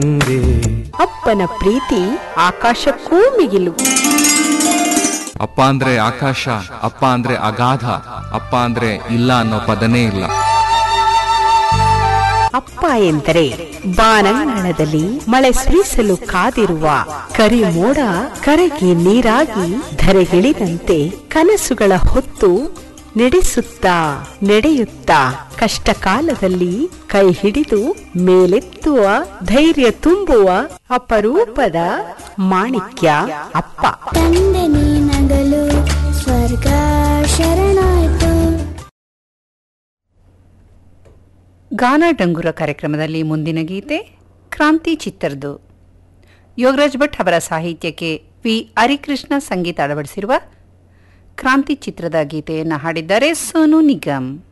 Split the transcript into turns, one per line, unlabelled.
ಅಪ್ಪನ ಪ್ರೀತಿ ಆಕಾಶಕ್ಕೂ ಮಿಗಿಲು
ಅಪ್ಪ ಅಂದ್ರೆ ಆಕಾಶ ಅಪ್ಪ ಅಂದ್ರೆ ಅಗಾಧ ಅಪ್ಪ ಅಂದ್ರೆ ಇಲ್ಲ ಅನ್ನೋ ಪದನೇ ಇಲ್ಲ
ಅಪ್ಪ ಎಂದರೆ ಬಾನಂಗಳದಲ್ಲಿ ಮಳೆ ಸುರಿಸಲು ಕಾದಿರುವ ಕರಿ ಮೋಡ ಕರೆಗೆ ನೀರಾಗಿ ಧರೆಗಿಳಿದಂತೆ ಕನಸುಗಳ ಹೊತ್ತು ನಡೆಸುತ್ತಾ ನಡೆಯುತ್ತಾ ಕಷ್ಟ ಕಾಲದಲ್ಲಿ ಕೈ ಹಿಡಿದು ಮೇಲೆತ್ತುವ ಧೈರ್ಯ ತುಂಬುವ ಅಪರೂಪದ ಮಾಣಿಕ್ಯ ಅಪ್ಪ
ತಂದೆ ನೀನಗಲು ಸ್ವರ್ಗ ಶರಣಾಯ್ತು
ಗಾನ ಡಂಗುರ ಕಾರ್ಯಕ್ರಮದಲ್ಲಿ ಮುಂದಿನ ಗೀತೆ ಕ್ರಾಂತಿ ಚಿತ್ರದ್ದು ಯೋಗರಾಜ್ ಭಟ್ ಅವರ ಸಾಹಿತ್ಯಕ್ಕೆ ವಿ ಹರಿಕೃಷ್ಣ ಸಂಗೀತ ಅಳವಡಿಸಿರುವ ಕ್ರಾಂತಿ ಚಿತ್ರದ ಗೀತೆಯನ್ನು ಹಾಡಿದ್ದಾರೆ ಸೋನು ನಿಗಮ್